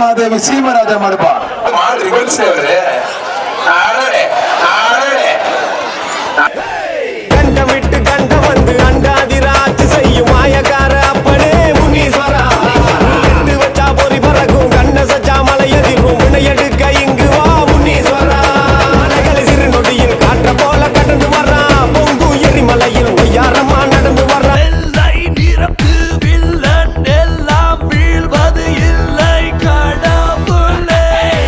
மாதேவி சீமராஜா மாடுப்பா மாடு ரிவர்ஸ் வருது ஆடே ஆடே கண்ட விட்டு கண்ட வந்து அண்டாதிராட்சி செய்யும் மாயக்கார அப்பனே முனீஸ்வரா கண்டு வச்சா பொறி பறக்கும் கண்ண சச்சா மலை எதிரும் வினையெடுக்க இங்கு வா முனீஸ்வரா அலைகளை சிறு நொடியில் காற்ற போல கடந்து வர்றான் பொங்கு எரிமலையில் ஒய்யாரமா நடந்து வர்றான் எல்லை நிரப்பு வில்லன் எல்லாம் வீழ்வது இல்லை கடவுளே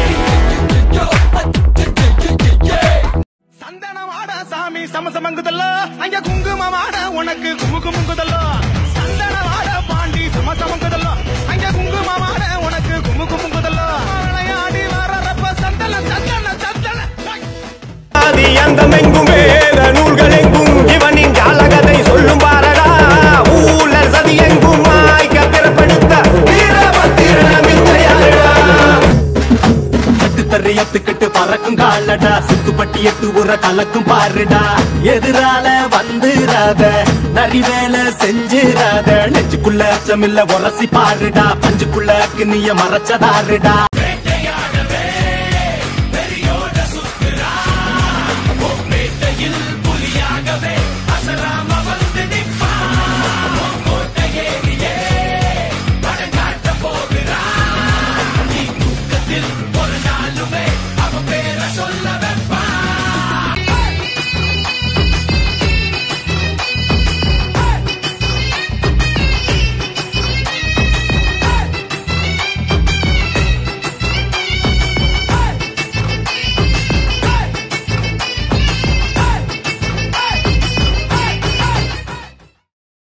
சந்தனமாட சாமி சமசமங்குதல்ல அங்க குங்குமமாட உனக்கு குமுகு முங்குதல்ல சந்தனமாட பாண்டி சமசமங்குதல்ல அங்க குங்குமமாட உனக்கு குமுகு முங்குதல்ல விளையாடி வரப்ப சந்தன சந்தன சந்தன ஆதி அந்தமெங்கும் வேத நூல்கள் எங்கும் இவனின் ஜாலகதை சொல்லும் பாரடா ஊழல் சதி எங்கும் மாய்க்க பிறப்படுத்த வீரபத்திரமித்தையாரடா தெரியத்துக்கிட்டு பறக்கும் காலடா சுத்துப்பட்டி எட்டு உர கலக்கும் பாருடா எதிரால வந்துராத நரி வேலை செஞ்சிராத நெஞ்சுக்குள்ள அச்சமில்ல உரசி பாருடா பஞ்சுக்குள்ள கிண்ணிய மறைச்சதாருடா